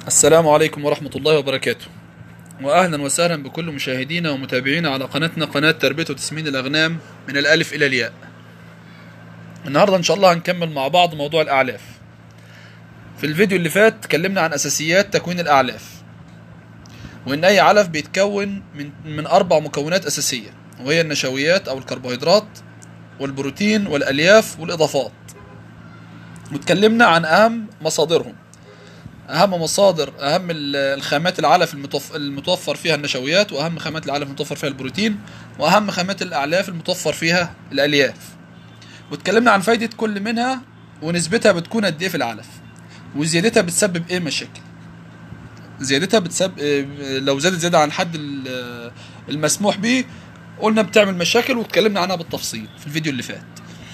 السلام عليكم ورحمة الله وبركاته وأهلا وسهلا بكل مشاهدينا ومتابعينا على قناتنا قناة تربية وتسمين الأغنام من الألف إلى الياء النهاردة إن شاء الله هنكمل مع بعض موضوع الأعلاف في الفيديو اللي فات اتكلمنا عن أساسيات تكوين الأعلاف وإن أي علف بيتكون من من أربع مكونات أساسية وهي النشويات أو الكربوهيدرات والبروتين والألياف والإضافات واتكلمنا عن أهم مصادرهم اهم مصادر اهم ال- الخامات العلف المتوف- المتوفر فيها النشويات واهم خامات العلف المتوفر فيها البروتين واهم خامات الاعلاف المتوفر فيها الالياف واتكلمنا عن فايدة كل منها ونسبتها بتكون قد ايه في العلف وزيادتها بتسبب ايه مشاكل زيادتها بتسبب لو زادت زيادة عن الحد ال- المسموح به قلنا بتعمل مشاكل واتكلمنا عنها بالتفصيل في الفيديو اللي فات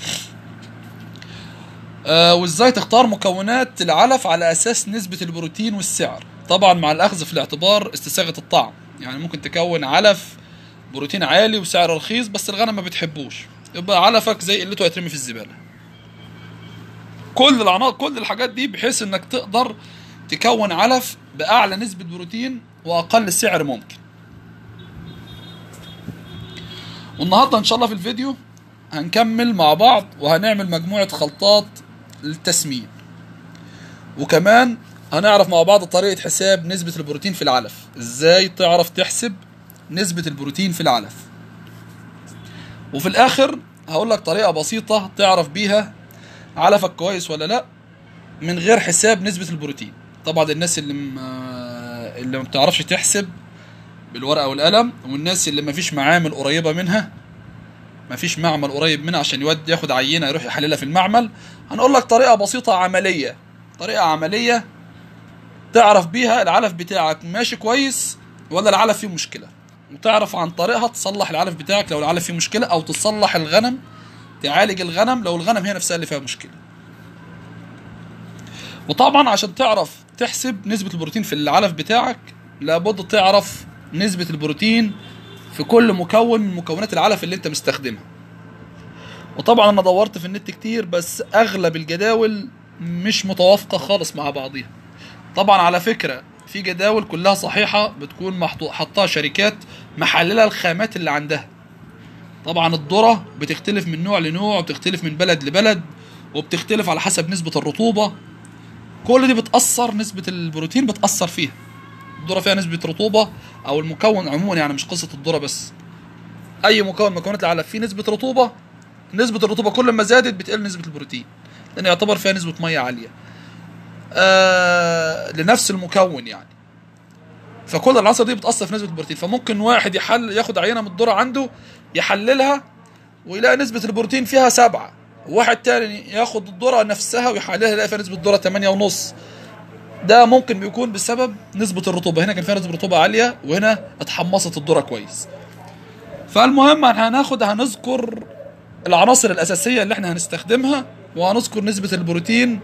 آه، وازاي تختار مكونات العلف على اساس نسبة البروتين والسعر طبعا مع الاخذ في الاعتبار استساغة الطعم يعني ممكن تكون علف بروتين عالي وسعر رخيص بس الغنم ما بتحبوش يبقى علفك زي قلته هيترمي في الزبالة كل العناصر كل الحاجات دي بحيث انك تقدر تكون علف باعلى نسبة بروتين واقل سعر ممكن والنهارده ان شاء الله في الفيديو هنكمل مع بعض وهنعمل مجموعة خلطات للتسمين وكمان هنعرف مع بعض طريقة حساب نسبة البروتين في العلف ازاي تعرف تحسب نسبة البروتين في العلف وفي الاخر هقول لك طريقة بسيطة تعرف بيها علفك كويس ولا لا من غير حساب نسبة البروتين طبعا الناس اللي ما اللي ما بتعرفش تحسب بالورقة والقلم والناس اللي ما فيش معامل قريبة منها مفيش معمل قريب منها عشان يودي ياخد عينه يروح يحللها في المعمل هنقول لك طريقه بسيطه عمليه طريقه عمليه تعرف بيها العلف بتاعك ماشي كويس ولا العلف فيه مشكله وتعرف عن طريقها تصلح العلف بتاعك لو العلف فيه مشكله او تصلح الغنم تعالج الغنم لو الغنم هي نفسها اللي فيها مشكله وطبعا عشان تعرف تحسب نسبه البروتين في العلف بتاعك لابد تعرف نسبه البروتين في كل مكون من مكونات العلف اللي انت مستخدمها وطبعا انا دورت في النت كتير بس اغلب الجداول مش متوافقة خالص مع بعضيها طبعا على فكرة في جداول كلها صحيحة بتكون محطو- حطها شركات محللة الخامات اللي عندها طبعا الذرة بتختلف من نوع لنوع وبتختلف من بلد لبلد وبتختلف على حسب نسبة الرطوبة كل دي بتأثر نسبة البروتين بتأثر فيها الذرة فيها نسبة رطوبة أو المكون عموما يعني مش قصة الذرة بس أي مكون من مكونات العلف فيه نسبة رطوبة نسبة الرطوبة كل ما زادت بتقل نسبة البروتين لأن يعتبر فيها نسبة مية عالية آه لنفس المكون يعني فكل العناصر دي بتأثر في نسبة البروتين فممكن واحد يحل ياخد عينة من الذرة عنده يحللها ويلاقي نسبة البروتين فيها سبعة واحد تاني ياخد الذرة نفسها ويحللها يلاقي فيها نسبة الذرة تمانية ونص ده ممكن بيكون بسبب نسبة الرطوبة هنا كان فيها نسبة رطوبة عالية وهنا اتحمصت الذرة كويس فالمهم هناخد هنذكر العناصر الأساسية اللي احنا هنستخدمها وهنذكر نسبة البروتين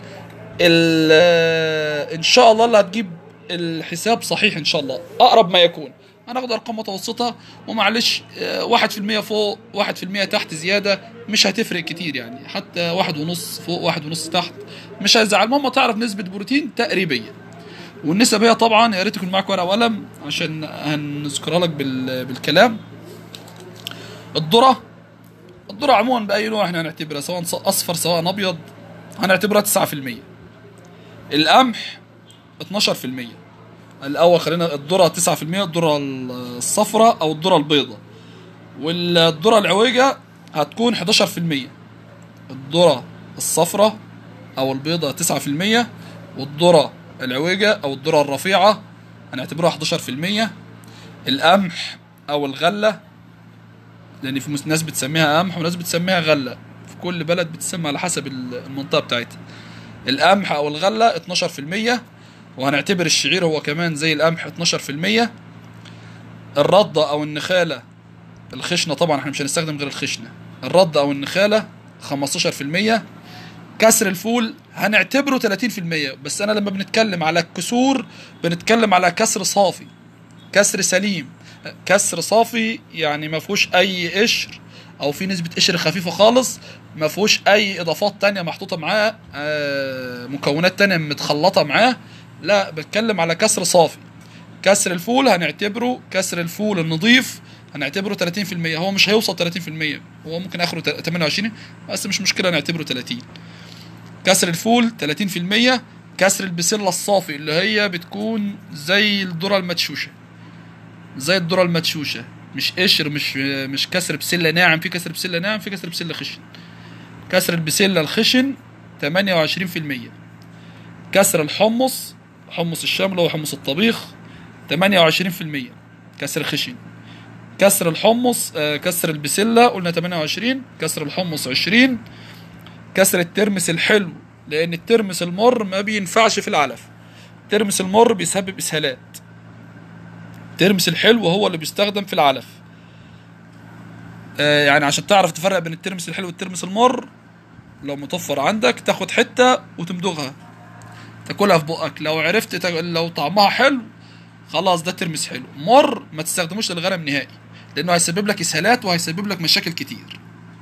ال- ان شاء الله اللي هتجيب الحساب صحيح ان شاء الله اقرب ما يكون هناخد ارقام متوسطة ومعلش آه، واحد في المية فوق واحد في المية تحت زيادة مش هتفرق كتير يعني حتى واحد ونص فوق واحد ونص تحت مش هيزعل المهم تعرف نسبة بروتين تقريبية والنسب هي طبعا يا ريت يكون معاك ورقة وقلم عشان هنذكرها لك بال... بالكلام الذرة الذرة عموما بأي نوع احنا هنعتبرها سواء ص- أصفر سواء أبيض هنعتبرها 9% القمح 12% الأول خلينا الذرة 9% الذرة الصفراء أو الذرة البيضاء والذرة العويجة هتكون 11% الذرة الصفراء أو البيضاء 9% والذرة العويجة أو الذرة الرفيعة هنعتبرها 11% القمح أو الغلة لأن في ناس بتسميها قمح وناس بتسميها غلة في كل بلد بتسمى على حسب المنطقة بتاعتها القمح أو الغلة 12% وهنعتبر الشعير هو كمان زي القمح 12% الردة أو النخالة الخشنة طبعا احنا مش هنستخدم غير الخشنة الردة أو النخالة 15% كسر الفول هنعتبره 30% بس أنا لما بنتكلم على الكسور بنتكلم على كسر صافي كسر سليم كسر صافي يعني ما فيهوش اي قشر او في نسبه قشر خفيفه خالص ما فيهوش اي اضافات تانية محطوطه معاه آه، مكونات تانية متخلطه معاه لا بتكلم على كسر صافي كسر الفول هنعتبره كسر الفول النظيف هنعتبره 30% هو مش هيوصل 30% هو ممكن اخره 28 بس مش مشكله نعتبره 30 كسر الفول 30% كسر البسله الصافي اللي هي بتكون زي الذره المدشوشه زي الذره المدشوشه مش قشر مش مش كسر بسله ناعم في كسر بسله ناعم في كسر بسله خشن كسر البسله الخشن 28% كسر الحمص حمص الشمل وحمص الطبيخ 28% كسر خشن كسر الحمص آه، كسر البسله قلنا 28 كسر الحمص 20 كسر الترمس الحلو لان الترمس المر ما بينفعش في العلف الترمس المر بيسبب اسهالات الترمس الحلو هو اللي بيستخدم في العلف آه، يعني عشان تعرف تفرق بين الترمس الحلو والترمس المر لو متوفر عندك تاخد حته وتمضغها تاكلها في بقك لو عرفت تاك- لو طعمها حلو خلاص ده ترمس حلو مر ما تستخدموش للغنم نهائي لانه هيسبب لك اسهالات وهيسبب لك مشاكل كتير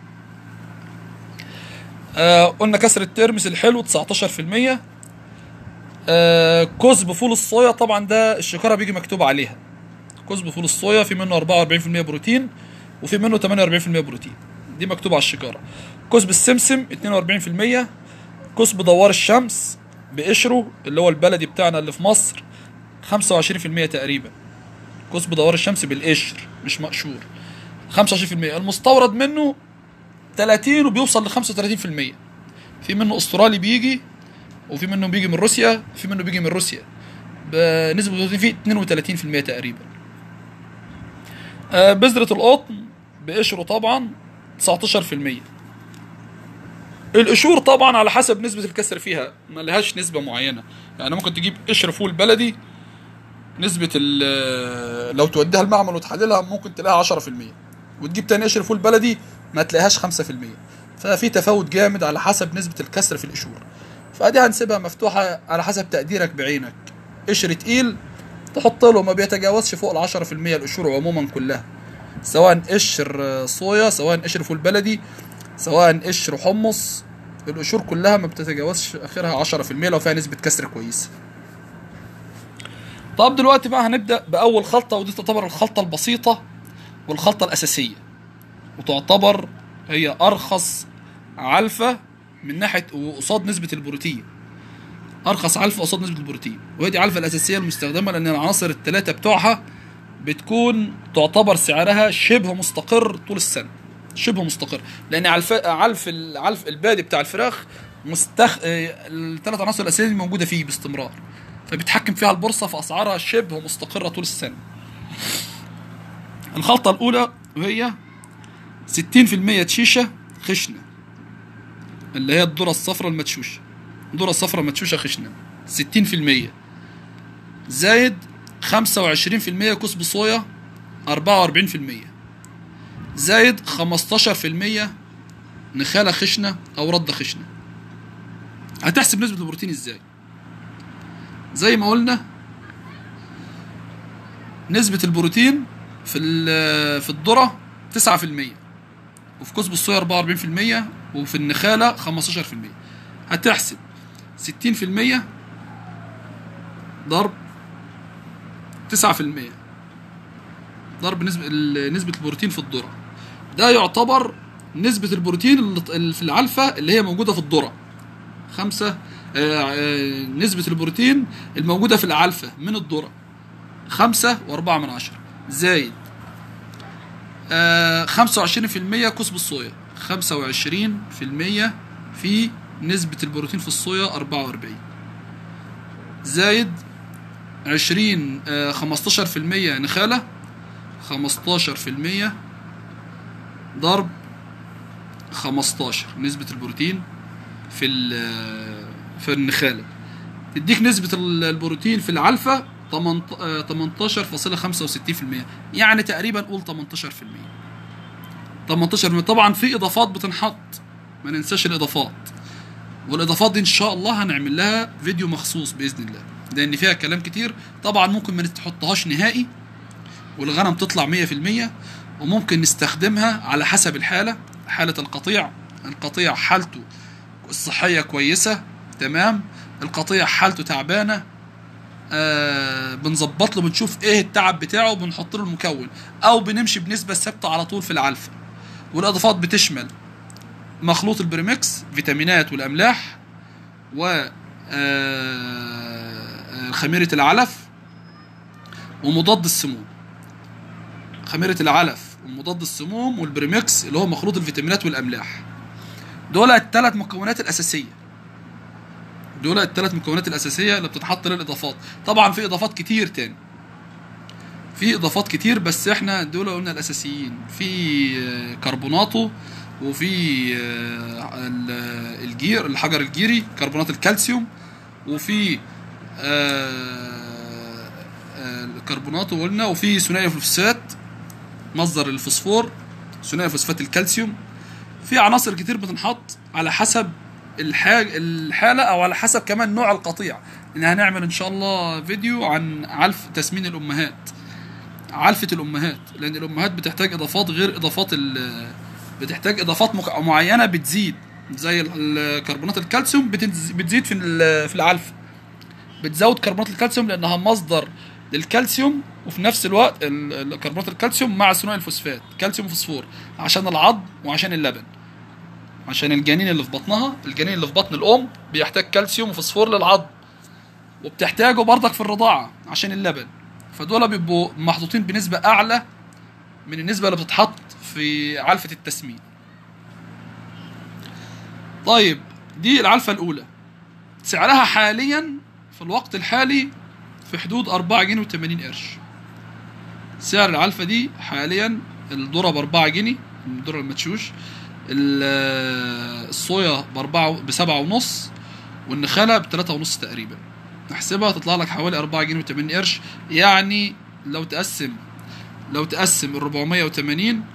آه قلنا كسر الترمس الحلو 19% آه كزب فول الصويا طبعا ده الشكاره بيجي مكتوب عليها كزب فول الصويا في منه 44% بروتين وفي منه 48% بروتين دي مكتوب على الشكاره كزب السمسم 42% كزب دوار الشمس بقشره اللي هو البلدي بتاعنا اللي في مصر 25% تقريبا كزب دوار الشمس بالقشر مش مقشور 25% المستورد منه 30 وبيوصل ل 35% في منه استرالي بيجي وفي منه بيجي من روسيا في منه بيجي من روسيا بنسبة البروتين فيه 32% تقريبا آه، بذرة القطن بقشره طبعا 19% القشور طبعا على حسب نسبة الكسر فيها ما لهاش نسبة معينة يعني ممكن تجيب قشر فول بلدي نسبة ال- لو توديها المعمل وتحللها ممكن تلاقيها 10% وتجيب تاني قشر فول بلدي ما تلاقيهاش 5% ففي تفاوت جامد على حسب نسبة الكسر في القشور فدي هنسيبها مفتوحة على حسب تقديرك بعينك قشر تقيل تحط له ما بيتجاوزش فوق ال 10% القشور عموما كلها سواء قشر صويا سواء قشر فول بلدي سواء قشر حمص القشور كلها ما بتتجاوزش اخرها 10% لو فيها نسبة كسر كويسة طب دلوقتي بقى هنبدأ بأول خلطة ودي تعتبر الخلطة البسيطة والخلطة الأساسية وتعتبر هي أرخص علفة من ناحية وقصاد نسبة البروتين أرخص علفة قصاد نسبة البروتين وهي دي العلفة الأساسية المستخدمة لأن العناصر الثلاثة بتوعها بتكون تعتبر سعرها شبه مستقر طول السنة شبه مستقر لأن علف علف العلف البادي بتاع الفراخ مستخ الثلاث عناصر الأساسية دي موجودة فيه باستمرار فبيتحكم فيها البورصة فأسعارها شبه مستقرة طول السنة الخلطة الأولى وهي 60% تشيشة خشنة اللي هي الذرة الصفراء المدشوشة الذرة الصفراء المدشوشة خشنة 60% زائد 25% كسب صويا 44% زائد 15% نخالة خشنة أو ردة خشنة هتحسب نسبة البروتين ازاي؟ زي ما قلنا نسبة البروتين في ال- في الذرة 9% وفي كسب الصويا 44% وفي النخالة 15% هتحسب 60% ضرب 9% ضرب نسبة ال- نسبة البروتين في الذرة ده يعتبر نسبة البروتين اللي اللي في العلفة اللي هي موجودة في الذرة خمسة آه، آه، نسبة البروتين الموجودة في العلفة من الذرة خمسة وأربعة من عشرة زايد خمسة وعشرين في المية كسب الصويا خمسة وعشرين في المية في نسبة البروتين في الصويا أربعة وأربعين زايد عشرين خمستاشر في المية نخالة خمستاشر في المية ضرب خمستاشر نسبة البروتين في ال- في النخالة تديك نسبة ال- البروتين في العلفة 18.65% يعني تقريبا قول 18% 18% طبعا في اضافات بتنحط ما ننساش الاضافات والاضافات دي ان شاء الله هنعمل لها فيديو مخصوص باذن الله لان فيها كلام كتير طبعا ممكن ما تحطهاش نهائي والغنم تطلع 100% وممكن نستخدمها على حسب الحالة حالة القطيع القطيع حالته الصحية كويسة تمام القطيع حالته تعبانة آه بنظبط له بنشوف ايه التعب بتاعه وبنحط له المكون او بنمشي بنسبه ثابته على طول في العلفه والاضافات بتشمل مخلوط البريمكس فيتامينات والاملاح و آه، آه، خميره العلف ومضاد السموم خميره العلف ومضاد السموم والبريمكس اللي هو مخلوط الفيتامينات والاملاح دول الثلاث مكونات الاساسيه دول الثلاث مكونات الاساسيه اللي بتتحط للاضافات طبعا في اضافات كتير تاني في اضافات كتير بس احنا دول قلنا الاساسيين في آه، كربوناتو وفي آه، ال- الجير الحجر الجيري كربونات الكالسيوم وفي آه، آه، الكربوناتو قلنا وفي ثنائي الفوسفات مصدر الفوسفور ثنائي فوسفات الكالسيوم في عناصر كتير بتنحط على حسب الحاج الحالة او على حسب كمان نوع القطيع ان هنعمل ان شاء الله فيديو عن علف تسمين الامهات علفة الامهات لان الامهات بتحتاج اضافات غير اضافات ال بتحتاج اضافات مك- معينة بتزيد زي ال- الكربونات الكالسيوم بتنز- بتزيد في ال- في العلف بتزود كربونات الكالسيوم لانها مصدر للكالسيوم وفي نفس الوقت ال- ال- كربونات الكالسيوم مع ثنائي الفوسفات كالسيوم وفوسفور عشان العظم وعشان اللبن عشان الجنين اللي في بطنها الجنين اللي في بطن الام بيحتاج كالسيوم وفوسفور للعظم وبتحتاجه برضك في الرضاعه عشان اللبن فدول بيبقوا محطوطين بنسبه اعلى من النسبه اللي بتتحط في علفه التسمين طيب دي العلفه الاولى سعرها حاليا في الوقت الحالي في حدود 4 جنيه و80 قرش سعر العلفة دي حاليا الذرة ب 4 جنيه الذرة المدشوش ال- الصويا بأربعة بسبعة ونص والنخالة بتلاتة ونص تقريبا نحسبها تطلع لك حوالي أربعة جنيه وتمانين قرش يعني لو تقسم لو تقسم الربعمية وتمانين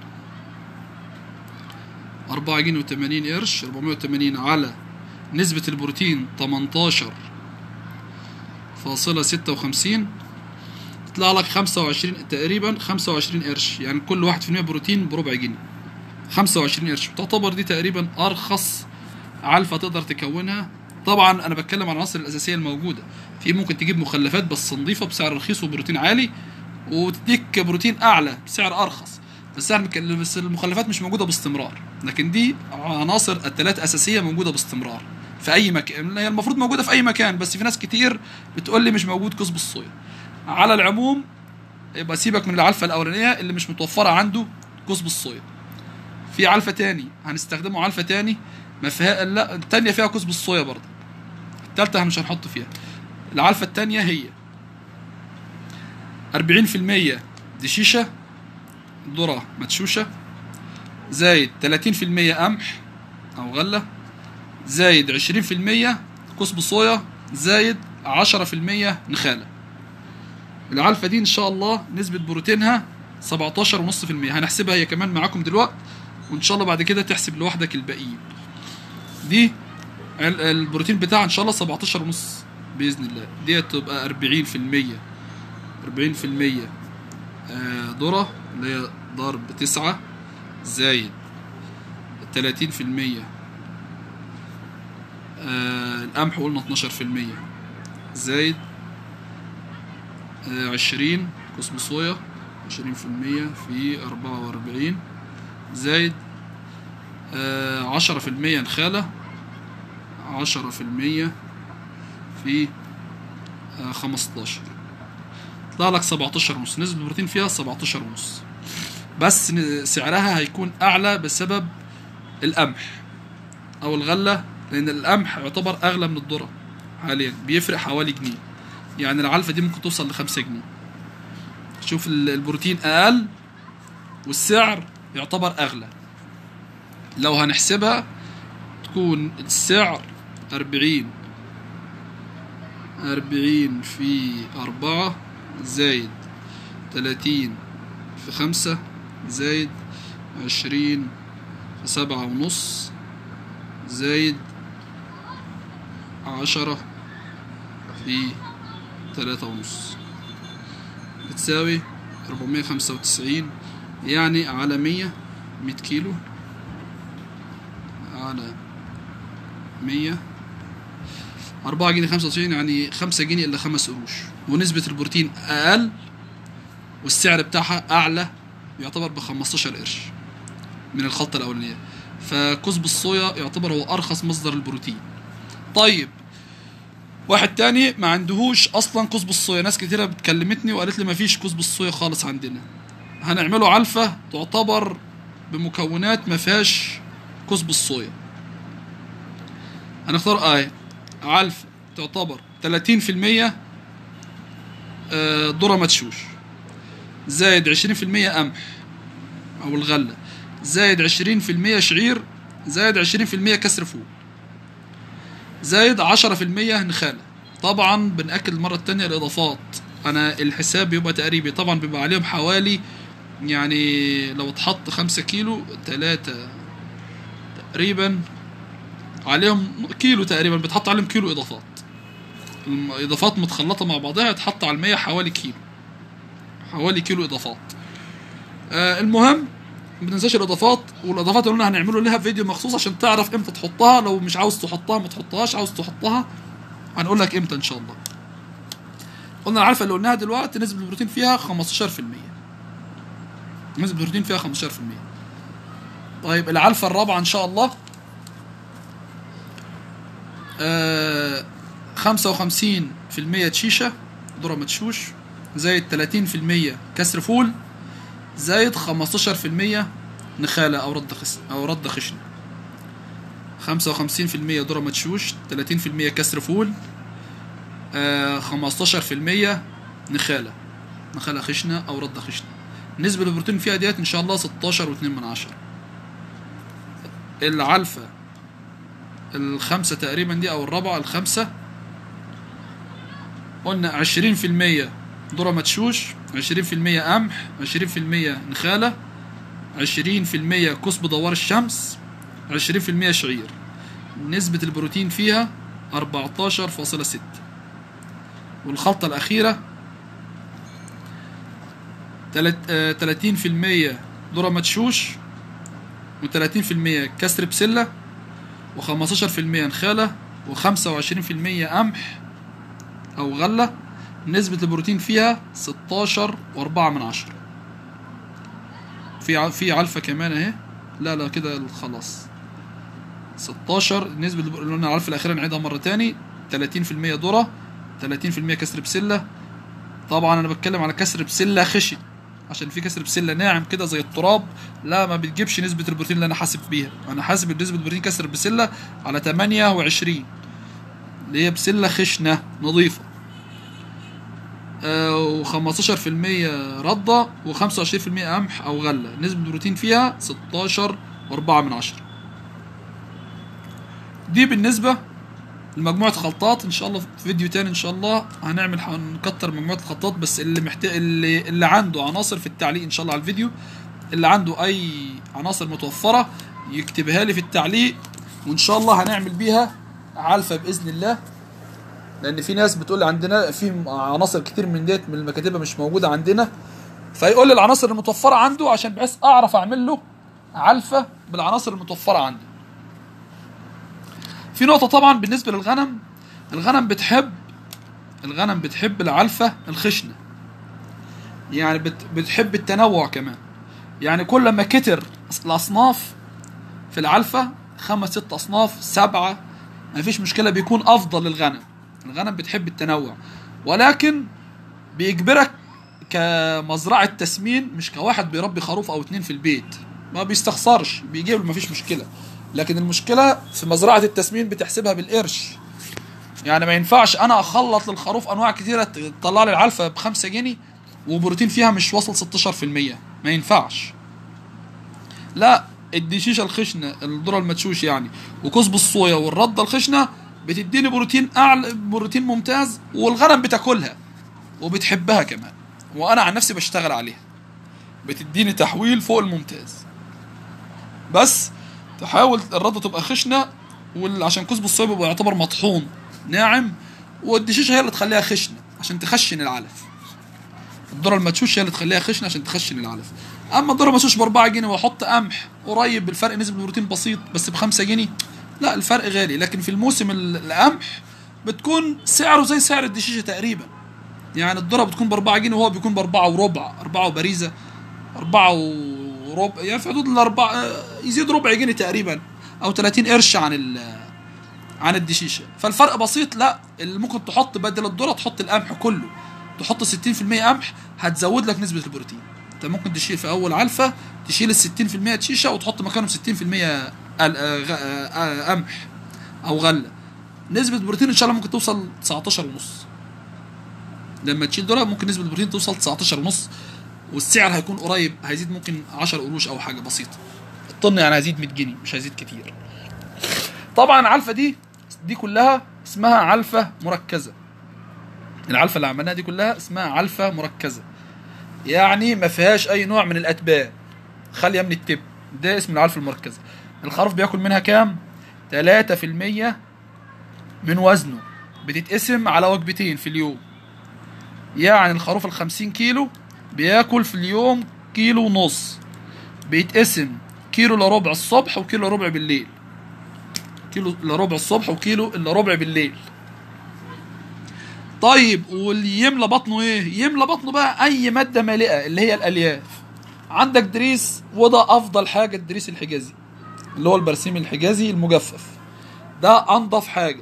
أربعة جنيه وتمانين قرش ربعمية وتمانين على نسبة البروتين تمنتاشر فاصلة ستة وخمسين تطلع لك خمسة وعشرين تقريبا خمسة وعشرين قرش يعني كل واحد في المية بروتين بربع جنيه خمسة وعشرين قرش تعتبر دي تقريبا أرخص علفة تقدر تكونها طبعا أنا بتكلم عن العناصر الأساسية الموجودة في ممكن تجيب مخلفات بس نظيفة بسعر رخيص وبروتين عالي وتديك بروتين أعلى بسعر أرخص بس احنا بنتكلم- بس المخلفات مش موجودة باستمرار لكن دي عناصر الثلاث أساسية موجودة باستمرار في أي مكان هي المفروض موجودة في أي مكان بس في ناس كتير بتقول لي مش موجود كسب الصويا على العموم يبقى سيبك من العلفة الأولانية اللي مش متوفرة عنده كسب الصويا في علفة تاني هنستخدمه علفة تاني ما فيها لا التانية فيها كسب الصويا برضه التالتة احنا مش هنحط فيها العلفة التانية هي 40% دشيشة ذرة مدشوشة زايد 30% قمح أو غلة زايد 20% كسب صويا زايد 10% نخالة العلفة دي إن شاء الله نسبة بروتينها 17.5% هنحسبها هي كمان معاكم دلوقتي وإن شاء الله بعد كده تحسب لوحدك الباقيين دي ال- البروتين بتاعها إن شاء الله 17 ونص بإذن الله دي تبقى 40% 40% آه، ذرة اللي هي ضرب تسعة زايد 30% آه، القمح قلنا 12% زايد آه، 20 قسم صويا 20% في 44 زايد آه، 10% نخالة 10% في آه، 15 يطلع لك 17 ونص نسبة البروتين فيها 17 ونص بس ن- سعرها هيكون أعلى بسبب القمح أو الغلة لأن القمح يعتبر أغلى من الذرة حاليا بيفرق حوالي جنيه يعني العلفة دي ممكن توصل لخمسة جنيه شوف ال- البروتين أقل والسعر يعتبر أغلى لو هنحسبها تكون السعر أربعين أربعين في أربعة زايد تلاتين في خمسة زايد عشرين في سبعة ونص زايد عشرة في تلاتة ونص بتساوي أربعمية خمسة وتسعين يعني على مية مية كيلو على مية 4 جنيه 95 يعني 5 جنيه الا 5 قروش ونسبة البروتين اقل والسعر بتاعها اعلى يعتبر ب 15 قرش من الخلطة الاولانية فكزب الصويا يعتبر هو ارخص مصدر البروتين طيب واحد تاني ما عندهوش اصلا كزب الصويا ناس كتيرة بتكلمتني وقالت لي ما فيش كزب الصويا خالص عندنا هنعمله علفة تعتبر بمكونات ما فيهاش كزب الصويا هنختار آية علفة تعتبر 30% آه، ذرة مدشوش زائد 20% قمح أو الغلة زائد 20% شعير زائد 20% كسر فول زائد 10% نخالة طبعا بنأكد المرة التانية الإضافات أنا الحساب بيبقى تقريبي طبعا بيبقى عليهم حوالي يعني لو اتحط خمسة كيلو تلاتة تقريبا عليهم كيلو تقريبا بتحط عليهم كيلو إضافات الإضافات متخلطة مع بعضها يتحط على المية حوالي كيلو حوالي كيلو إضافات آه المهم ما تنساش الاضافات والاضافات اللي قلنا هنعمله لها فيديو مخصوص عشان تعرف امتى تحطها لو مش عاوز تحطها ما تحطهاش عاوز تحطها هنقول لك امتى ان شاء الله قلنا العلفه اللي قلناها دلوقتي نسبه البروتين فيها 15% نسبه البروتين فيها 15% طيب العلفه الرابعه ان شاء الله آه 55% تشيشه ذره مدشوش زائد 30% كسر فول زائد 15% نخالة أو رد خس أو رد خشن 55% ذرة مدشوش 30% كسر فول آه 15% نخالة نخالة خشنة أو رد خشنة نسبة البروتين فيها ديت إن شاء الله 16 واتنين من عشرة العلفة الخمسة تقريبا دي أو الرابعة الخمسة قلنا عشرين في المية ذرة مدشوش عشرين في المية قمح عشرين في المية نخالة عشرين في المية كسب دوار الشمس عشرين في المية شعير نسبة البروتين فيها أربعتاشر فاصلة ستة والخلطة الأخيرة تلاتين في المية ذرة مدشوش وتلاتين في المية كسر بسلة وخمستاشر في المية نخالة وخمسة وعشرين في المية قمح أو غلة نسبة البروتين فيها 16 وأربعة من عشرة في ع- في علفة كمان اهي لا لا كده خلاص 16 نسبة الب- اللي قلنا العلفة الأخيرة نعيدها مرة تاني 30% ذرة 30% كسر بسلة طبعا أنا بتكلم على كسر بسلة خشن عشان في كسر بسلة ناعم كده زي التراب لا ما بتجيبش نسبة البروتين اللي أنا حاسب بيها أنا حاسب نسبة البروتين كسر بسلة على 28 اللي هي بسلة خشنة نظيفة و15% ردة و25% قمح أو غلة نسبة البروتين فيها 16 و4 من عشرة دي بالنسبة لمجموعة خلطات إن شاء الله في فيديو تاني إن شاء الله هنعمل هنكتر مجموعة الخلطات بس اللي محتاج اللي, اللي عنده عناصر في التعليق إن شاء الله على الفيديو اللي عنده أي عناصر متوفرة يكتبها لي في التعليق وإن شاء الله هنعمل بيها علفة بإذن الله لان في ناس بتقول عندنا في عناصر كتير من ديت من المكاتبه مش موجوده عندنا فيقول لي العناصر المتوفره عنده عشان بحيث اعرف اعمل له علفه بالعناصر المتوفره عندي في نقطه طبعا بالنسبه للغنم الغنم بتحب الغنم بتحب العلفه الخشنه يعني بت بتحب التنوع كمان يعني كل ما كتر الاصناف في العلفه خمس ست اصناف سبعه ما فيش مشكله بيكون افضل للغنم الغنم بتحب التنوع ولكن بيجبرك كمزرعة تسمين مش كواحد بيربي خروف او اتنين في البيت ما بيستخسرش بيجيب ما فيش مشكلة لكن المشكلة في مزرعة التسمين بتحسبها بالقرش يعني ما ينفعش انا اخلط للخروف انواع كتيرة تطلع لي العلفة بخمسة جنيه وبروتين فيها مش واصل 16% ما ينفعش لا الدشيشه الخشنه الذره المدشوش يعني وكزب الصويا والرده الخشنه بتديني بروتين اعلى بروتين ممتاز والغنم بتاكلها وبتحبها كمان وانا عن نفسي بشتغل عليها بتديني تحويل فوق الممتاز بس تحاول الرده تبقى خشنه وعشان كزب الصويا بيبقى يعتبر مطحون ناعم والدشيشه هي اللي تخليها خشنه عشان تخشن العلف الذره المدشوش هي اللي تخليها خشنه عشان تخشن العلف اما الذره المدشوش ب 4 جنيه واحط قمح قريب بالفرق نسبه البروتين بسيط بس ب 5 جنيه لا الفرق غالي لكن في الموسم ال- القمح بتكون سعره زي سعر الدشيشه تقريبا يعني الذره بتكون ب 4 جنيه وهو بيكون ب 4 وربع 4 وبريزه 4 وربع يعني في حدود الاربعه يزيد ربع جنيه تقريبا او 30 قرش عن ال عن الدشيشه فالفرق بسيط لا اللي ممكن تحط بدل الذره تحط القمح كله تحط 60% قمح هتزود لك نسبه البروتين انت ممكن تشيل في اول علفه تشيل ال 60% دشيشه وتحط مكانهم 60% قل- آه، غ- آه، آه، قمح او غله نسبه البروتين ان شاء الله ممكن توصل 19 ونص لما تشيل دول ممكن نسبه البروتين توصل 19 ونص والسعر هيكون قريب هيزيد ممكن 10 قروش او حاجه بسيطه الطن يعني هيزيد 100 جنيه مش هيزيد كتير طبعا العلفه دي دي كلها اسمها علفه مركزه العلفه اللي عملناها دي كلها اسمها علفه مركزه يعني ما فيهاش اي نوع من الاتبان خاليه من التب ده اسم العلفه المركزه الخروف بياكل منها كام 3% من وزنه بتتقسم على وجبتين في اليوم يعني الخروف ال 50 كيلو بياكل في اليوم كيلو ونص بيتقسم كيلو الا ربع الصبح وكيلو الا ربع بالليل كيلو الا ربع الصبح وكيلو الا ربع بالليل طيب واللي يملى بطنه ايه يملى بطنه بقى اي ماده مالئه اللي هي الالياف عندك دريس وده افضل حاجه الدريس الحجازي اللي هو البرسيم الحجازي المجفف ده انضف حاجه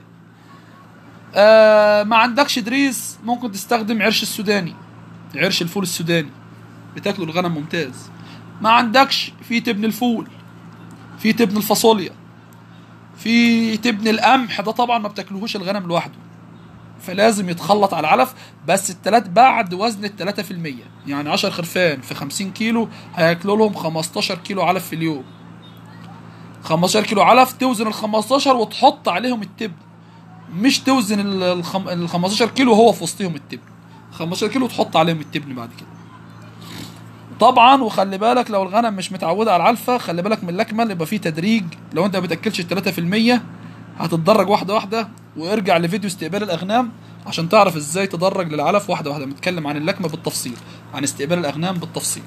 آه ما عندكش دريس ممكن تستخدم عرش السوداني عرش الفول السوداني بتاكله الغنم ممتاز ما عندكش في تبن الفول في تبن الفاصوليا في تبن القمح ده طبعا ما بتاكلهوش الغنم لوحده فلازم يتخلط على العلف بس التلات بعد وزن التلاتة في المية يعني عشر خرفان في خمسين كيلو هياكلوا لهم خمستاشر كيلو علف في اليوم خمستاشر كيلو علف توزن الخمستاشر وتحط عليهم التبن مش توزن ال- الخم... ال 15 كيلو وهو في وسطهم التبن 15 كيلو تحط عليهم التبن بعد كده طبعا وخلي بالك لو الغنم مش متعوده على العلفه خلي بالك من اللكمه يبقى فيه تدريج لو انت ما بتاكلش ال 3% هتتدرج واحده واحده وارجع لفيديو استقبال الاغنام عشان تعرف ازاي تدرج للعلف واحده واحده بنتكلم عن اللكمه بالتفصيل عن استقبال الاغنام بالتفصيل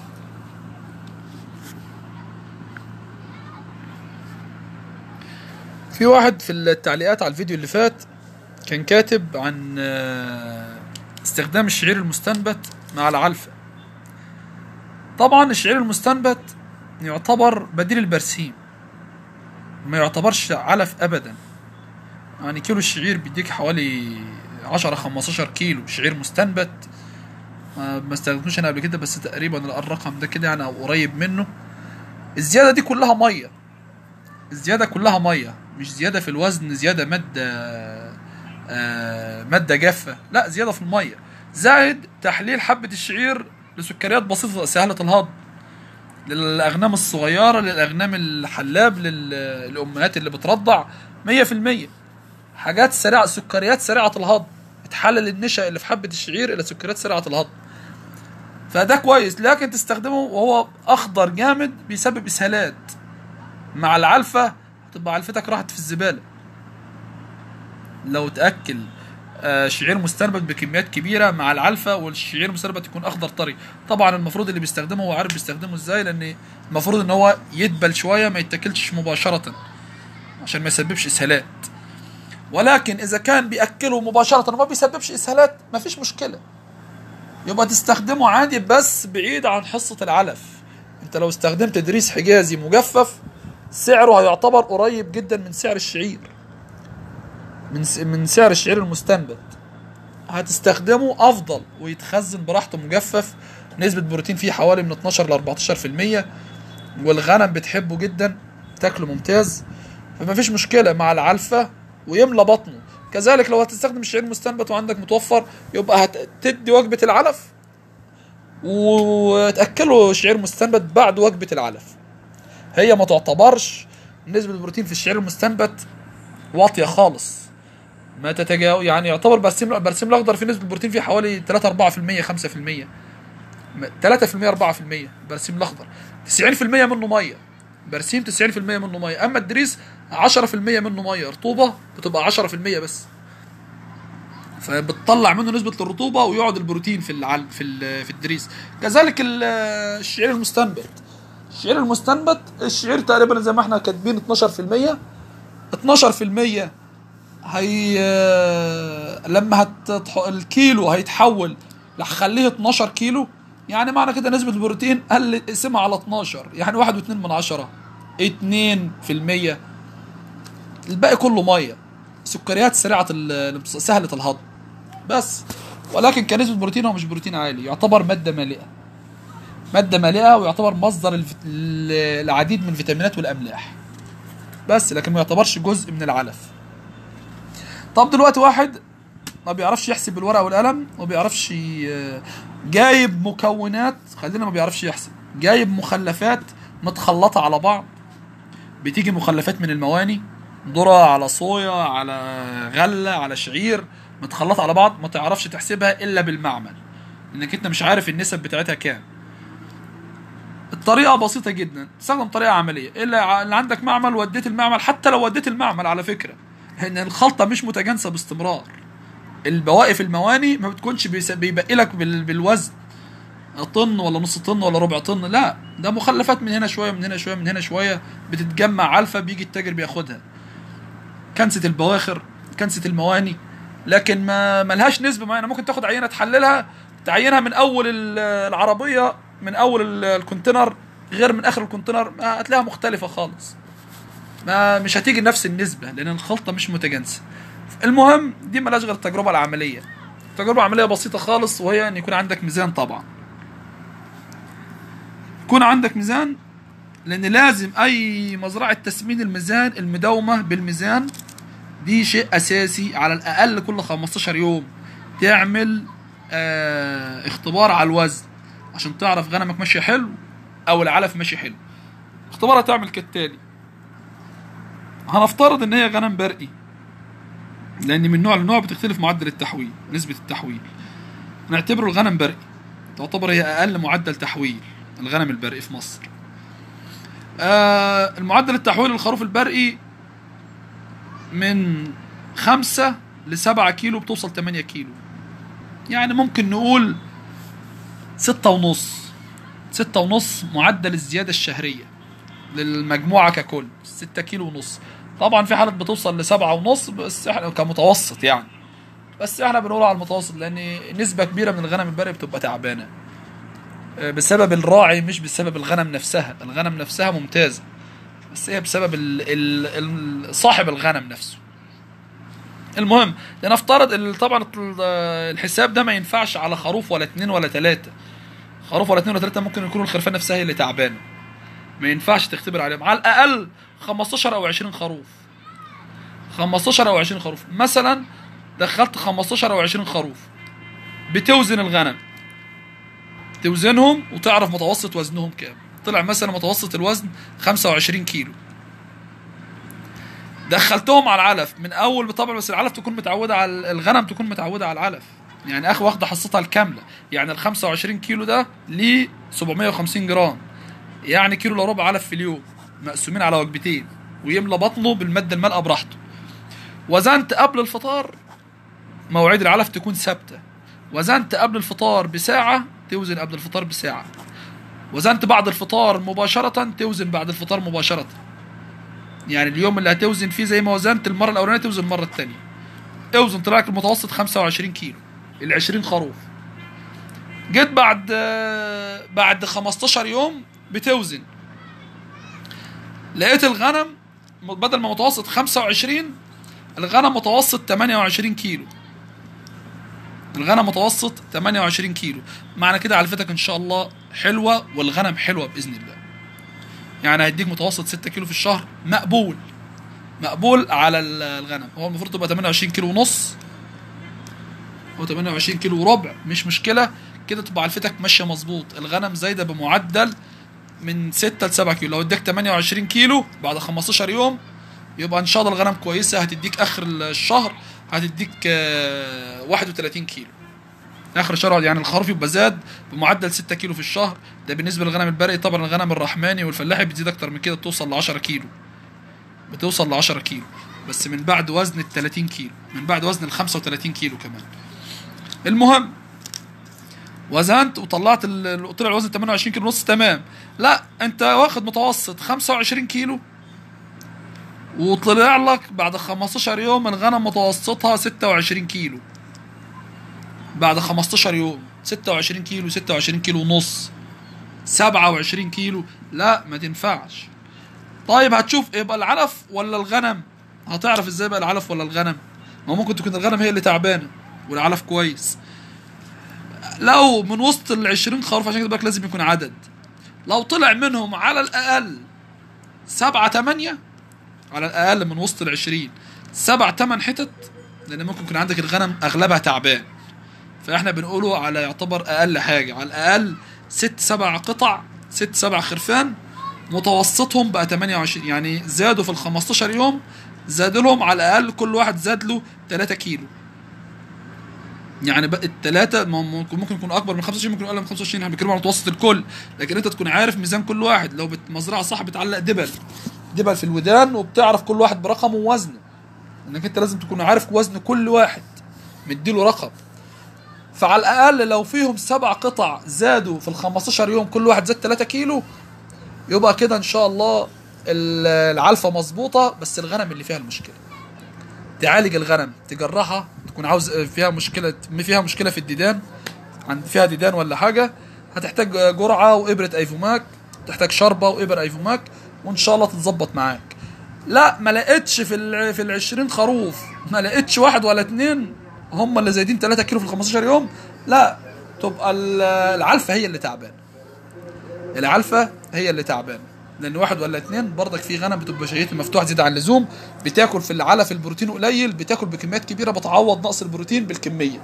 في واحد في التعليقات على الفيديو اللي فات كان كاتب عن آه، استخدام الشعير المستنبت مع العلفة طبعا الشعير المستنبت يعتبر بديل البرسيم ما يعتبرش علف ابدا يعني كيلو الشعير بيديك حوالي 10 15 كيلو شعير مستنبت ما ما استخدمتوش انا قبل كده بس تقريبا الرقم ده كده يعني او قريب منه الزياده دي كلها ميه الزياده كلها ميه مش زياده في الوزن زياده ماده آه ماده جافه لا زياده في الميه زائد تحليل حبه الشعير لسكريات بسيطه سهله الهضم للاغنام الصغيره للاغنام الحلاب للامهات اللي بترضع 100% حاجات سريعه سكريات سريعه الهضم تحلل النشا اللي في حبه الشعير الى سكريات سريعه الهضم فده كويس لكن تستخدمه وهو اخضر جامد بيسبب اسهالات مع العلفة هتبقى علفتك راحت في الزبالة لو تأكل آه، شعير مستنبت بكميات كبيرة مع العلفة والشعير المستنبت يكون أخضر طري طبعا المفروض اللي بيستخدمه هو عارف بيستخدمه ازاي لأن المفروض ان هو يدبل شوية ما يتاكلش مباشرة عشان ما يسببش إسهالات ولكن إذا كان بيأكله مباشرة وما بيسببش إسهالات مفيش مشكلة يبقى تستخدمه عادي بس بعيد عن حصة العلف انت لو استخدمت دريس حجازي مجفف سعره هيعتبر قريب جدا من سعر الشعير من س... من سعر الشعير المستنبت هتستخدمه افضل ويتخزن براحته مجفف نسبة بروتين فيه حوالي من 12 ل 14% والغنم بتحبه جدا تاكله ممتاز فما فيش مشكلة مع العلفة ويملى بطنه كذلك لو هتستخدم الشعير المستنبت وعندك متوفر يبقى هتدي وجبة العلف وتأكله شعير مستنبت بعد وجبة العلف هي ما تعتبرش نسبة البروتين في الشعير المستنبت واطية خالص ما تتجاوز يعني يعتبر برسيم البرسيم الاخضر في نسبة البروتين فيه حوالي 3 4% 5% 3% 4% البرسيم الاخضر 90% منه ميه برسيم 90% منه ميه اما الدريس 10% منه ميه رطوبه بتبقى 10% بس فبتطلع منه نسبه الرطوبه ويقعد البروتين في العل في ال- في الدريس كذلك ال- الشعير المستنبت الشعير المستنبت الشعير تقريبا زي ما احنا كاتبين 12% 12% هي لما هتتح... الكيلو هيتحول هخليه 12 كيلو يعني معنى كده نسبة البروتين قل اقسمها على 12 يعني واحد واتنين من عشرة اتنين في المية الباقي كله مية سكريات سريعة ال- سهلة الهضم بس ولكن كنسبة بروتين هو مش بروتين عالي يعتبر مادة مالئة مادة مالئة ويعتبر مصدر الفت... ال- العديد من الفيتامينات والأملاح بس لكن ما يعتبرش جزء من العلف طب دلوقتي واحد ما بيعرفش يحسب بالورقه والقلم وما بيعرفش ي- جايب مكونات خلينا ما بيعرفش يحسب جايب مخلفات متخلطه على بعض بتيجي مخلفات من المواني ذره على صويا على غله على شعير متخلطه على بعض ما تعرفش تحسبها الا بالمعمل انك انت مش عارف النسب بتاعتها كام الطريقه بسيطه جدا تستخدم طريقه عمليه الا ع- اللي عندك معمل وديت المعمل حتى لو وديت المعمل على فكره ان الخلطه مش متجانسه باستمرار البواقي المواني ما بتكونش بيس- بيبقي لك بال- بالوزن طن ولا نص طن ولا ربع طن لا ده مخلفات من هنا شويه من هنا شويه من هنا شويه بتتجمع علفه بيجي التاجر بياخدها كنسه البواخر كنسه المواني لكن ما ملهاش نسبه معينه ممكن تاخد عينه تحللها تعينها من اول ال- العربيه من اول ال- الكونتينر غير من اخر الكونتينر ما هتلاقيها مختلفه خالص ما مش هتيجي نفس النسبه لان الخلطه مش متجانسه المهم دي ملهاش غير التجربه العمليه التجربه العمليه بسيطه خالص وهي ان يكون عندك ميزان طبعا يكون عندك ميزان لان لازم اي مزرعه تسمين الميزان المداومه بالميزان دي شيء اساسي على الاقل كل 15 يوم تعمل آه اختبار على الوزن عشان تعرف غنمك ماشي حلو او العلف ماشي حلو اختبارها تعمل كالتالي هنفترض ان هي غنم برقي لان من نوع لنوع بتختلف معدل التحويل نسبه التحويل نعتبره الغنم برقي تعتبر هي اقل معدل تحويل الغنم البرقي في مصر آه المعدل التحويل للخروف البرقي من خمسة لسبعة كيلو بتوصل تمانية كيلو يعني ممكن نقول ستة ونص ستة ونص معدل الزيادة الشهرية للمجموعة ككل ستة كيلو ونص طبعا في حالات بتوصل لسبعة ونص بس احنا كمتوسط يعني بس احنا بنقول على المتوسط لان نسبة كبيرة من الغنم البري بتبقى تعبانة آه، بسبب الراعي مش بسبب الغنم نفسها الغنم نفسها ممتازة بس هي بسبب ال ال ال صاحب الغنم نفسه المهم لنفترض ال- طبعا ال- الحساب ده ما ينفعش على خروف ولا اتنين ولا تلاتة خروف ولا اتنين ولا تلاتة ممكن يكونوا الخرفان نفسها هي اللي تعبانة ما ينفعش تختبر عليهم على الاقل 15 او 20 خروف 15 او 20 خروف مثلا دخلت 15 او 20 خروف بتوزن الغنم توزنهم وتعرف متوسط وزنهم كام طلع مثلا متوسط الوزن 25 كيلو دخلتهم على العلف من اول طبعا بس العلف تكون متعوده على الغنم تكون متعوده على العلف يعني اخ واخده حصتها الكامله يعني ال 25 كيلو ده ليه 750 جرام يعني كيلو الا ربع علف في اليوم مقسومين على وجبتين ويملى بطنه بالماده المالئه براحته وزنت قبل الفطار مواعيد العلف تكون ثابته وزنت قبل الفطار بساعه توزن قبل الفطار بساعه وزنت بعد الفطار مباشره توزن بعد الفطار مباشره يعني اليوم اللي هتوزن فيه زي ما وزنت المره الاولانيه توزن المره الثانيه اوزن طلع لك المتوسط 25 كيلو ال 20 خروف جيت بعد آه، بعد 15 يوم بتوزن لقيت الغنم بدل ما متوسط 25 الغنم متوسط 28 كيلو الغنم متوسط 28 كيلو معنى كده علفتك ان شاء الله حلوه والغنم حلوه باذن الله يعني هيديك متوسط 6 كيلو في الشهر مقبول مقبول على ال- الغنم هو المفروض تبقى 28 كيلو ونص هو 28 كيلو وربع مش مشكله كده تبقى علفتك ماشيه مظبوط الغنم زايده بمعدل من 6 ل 7 كيلو لو اداك 28 كيلو بعد 15 يوم يبقى ان شاء الله الغنم كويسه هتديك اخر الشهر هتديك آه، 31 كيلو اخر الشهر يعني الخروف يبقى زاد بمعدل 6 كيلو في الشهر ده بالنسبه للغنم البرقي طبعا الغنم الرحماني والفلاحي بتزيد اكتر من كده بتوصل ل 10 كيلو بتوصل ل 10 كيلو بس من بعد وزن ال 30 كيلو من بعد وزن ال 35 كيلو كمان المهم وزنت وطلعت ال- طلع الوزن 28 كيلو ونص تمام لا انت واخد متوسط 25 كيلو وطلع لك بعد 15 يوم الغنم متوسطها 26 كيلو بعد 15 يوم 26 كيلو 26 كيلو ونص 27 كيلو لا ما تنفعش طيب هتشوف يبقى العلف ولا الغنم هتعرف ازاي بقى العلف ولا الغنم ما ممكن تكون الغنم هي اللي تعبانه والعلف كويس لو من وسط ال 20 خروف عشان كده بالك لازم يكون عدد لو طلع منهم على الاقل سبعة تمانية على الاقل من وسط ال 20 سبع تمن حتت لان ممكن يكون عندك الغنم اغلبها تعبان فاحنا بنقوله على يعتبر اقل حاجه على الاقل ست سبع قطع ست سبع خرفان متوسطهم بقى 28 يعني زادوا في ال 15 يوم زاد لهم على الاقل كل واحد زاد له 3 كيلو يعني بقى الثلاثة ممكن ممكن يكونوا أكبر من 25 ممكن أقل من 25 احنا بنتكلم على متوسط الكل لكن أنت تكون عارف ميزان كل واحد لو بت- مزرعة صح بتعلق دبل دبل في الودان وبتعرف كل واحد برقمه ووزنه انك انت لازم تكون عارف وزن كل واحد مديله رقم فعلى الاقل لو فيهم سبع قطع زادوا في ال 15 يوم كل واحد زاد 3 كيلو يبقى كده ان شاء الله ال- العلفه مظبوطه بس الغنم اللي فيها المشكله تعالج الغنم تجرحها تكون عاوز فيها مشكله فيها مشكله في الديدان عند فيها ديدان ولا حاجه هتحتاج جرعه وابره ايفوماك تحتاج شربه وابر ايفوماك وان شاء الله تتظبط معاك لا ما لقيتش في ال في ال 20 خروف ما لقيتش واحد ولا اتنين هم اللي زايدين 3 كيلو في ال 15 يوم لا تبقى ال- العلفه هي اللي تعبانه العلفه هي اللي تعبانه لان واحد ولا اتنين برضك في غنم بتبقى شهيتها مفتوح زياده عن اللزوم بتاكل في العلف البروتين قليل بتاكل بكميات كبيره بتعوض نقص البروتين بالكميه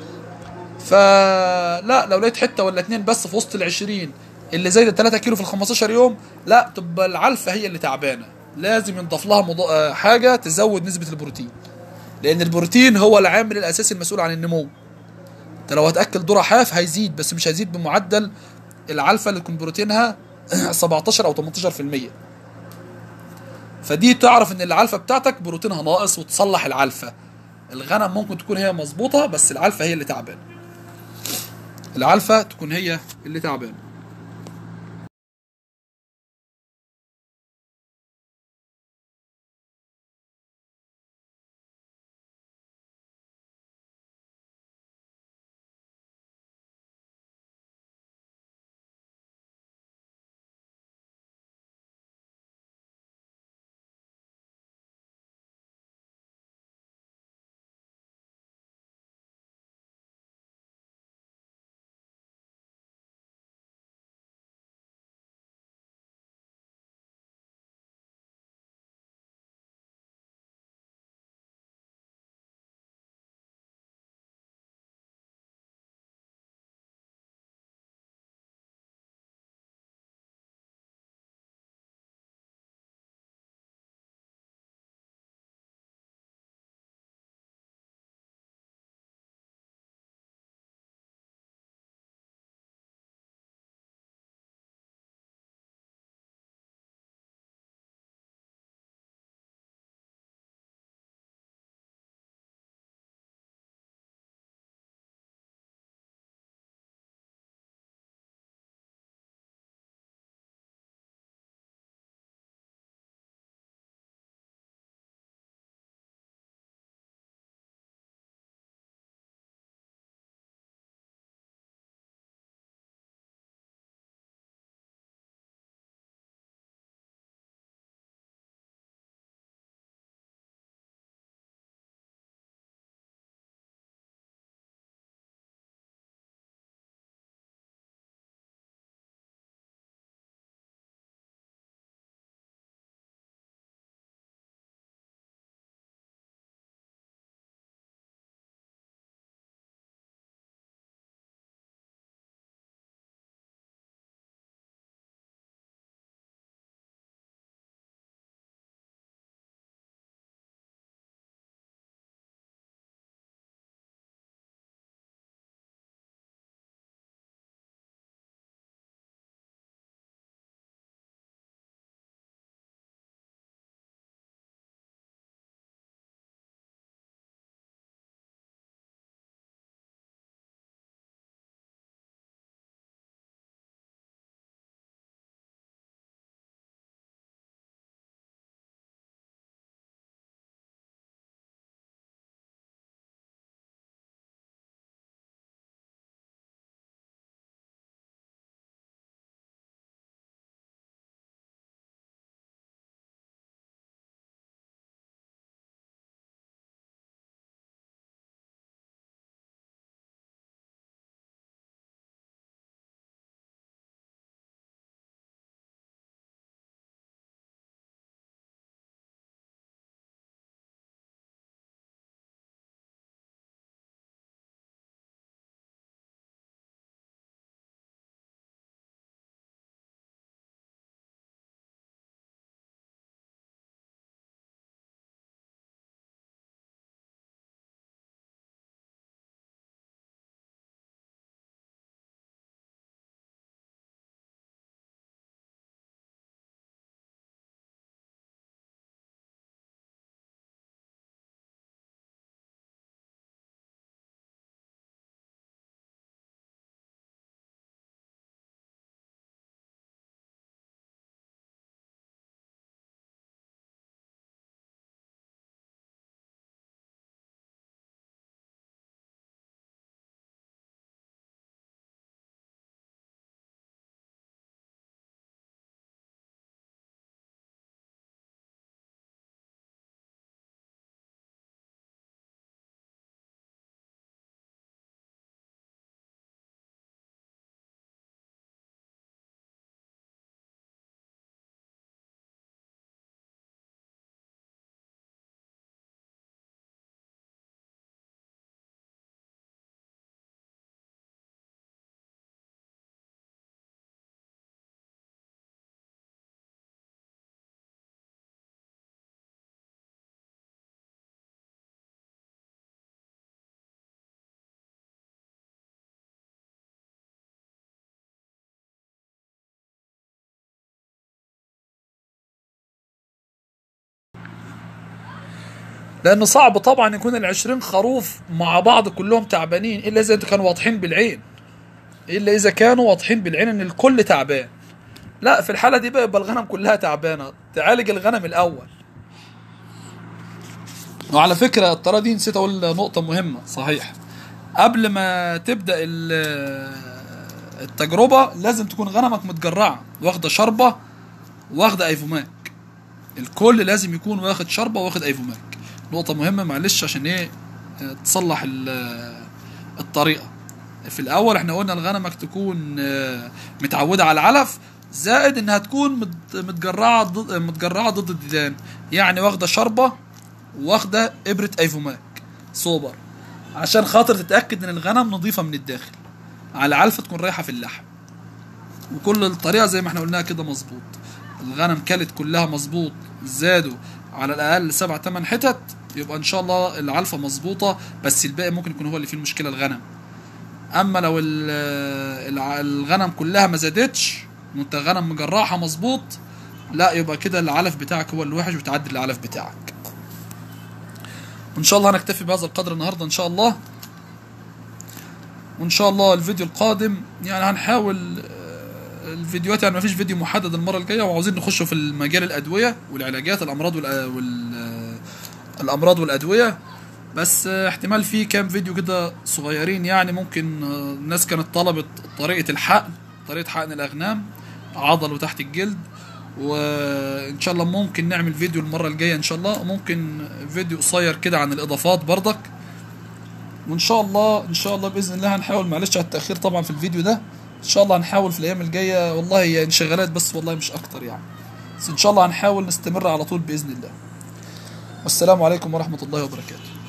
فلا لو لقيت حته ولا اتنين بس في وسط ال 20 اللي زايده 3 كيلو في ال 15 يوم لا تبقى العلفه هي اللي تعبانه لازم ينضاف لها مض... آه، حاجه تزود نسبه البروتين لان البروتين هو العامل الاساسي المسؤول عن النمو انت لو هتاكل ذره حاف هيزيد بس مش هيزيد بمعدل العلفه اللي يكون بروتينها 17 او 18% فدي تعرف ان العلفه بتاعتك بروتينها ناقص وتصلح العلفه الغنم ممكن تكون هي مظبوطه بس العلفه هي اللي تعبانه العلفه تكون هي اللي تعبانه لانه صعب طبعا يكون العشرين خروف مع بعض كلهم تعبانين الا اذا كانوا واضحين بالعين الا اذا كانوا واضحين بالعين ان الكل تعبان لا في الحاله دي بقى يبقى الغنم كلها تعبانه تعالج الغنم الاول وعلى فكره الطريقه دي نسيت اقول نقطه مهمه صحيح قبل ما تبدا ال- التجربه لازم تكون غنمك متجرعه واخده شربه واخده ايفوماك الكل لازم يكون واخد شربه واخد ايفوماك نقطه مهمه معلش عشان ايه آه، تصلح ال- الطريقه في الاول احنا قلنا الغنمك تكون آه، متعوده على العلف زائد انها تكون مت- متجرعه ضد متجرعه ضد الديدان يعني واخده شربه واخده ابره ايفوماك سوبر عشان خاطر تتاكد ان الغنم نظيفه من الداخل على علفه تكون رايحه في اللحم وكل الطريقه زي ما احنا قلناها كده مظبوط الغنم كلت كلها مظبوط زادوا على الاقل سبع تمن حتت يبقى ان شاء الله العلفه مظبوطه بس الباقي ممكن يكون هو اللي فيه المشكله الغنم اما لو ال- الع- الغنم كلها ما زادتش وانت غنم مجرعها مظبوط لا يبقى كده العلف بتاعك هو اللي وحش وتعدل العلف بتاعك وان شاء الله هنكتفي بهذا القدر النهارده ان شاء الله وان شاء الله الفيديو القادم يعني هنحاول آه، الفيديوهات يعني ما فيش فيديو محدد المره الجايه وعاوزين نخش في المجال الادويه والعلاجات الامراض وال, وال... آه، الامراض والادويه بس آه، احتمال في كام فيديو كده صغيرين يعني ممكن آه، الناس كانت طلبت طريقه الحقن طريقه حقن الاغنام عضل وتحت الجلد وان شاء الله ممكن نعمل فيديو المره الجايه ان شاء الله ممكن فيديو قصير كده عن الاضافات برضك وان شاء الله ان شاء الله باذن الله هنحاول معلش على التاخير طبعا في الفيديو ده ان شاء الله هنحاول في الايام الجايه والله هي انشغالات بس والله مش اكتر يعني بس ان شاء الله هنحاول نستمر على طول باذن الله والسلام عليكم ورحمه الله وبركاته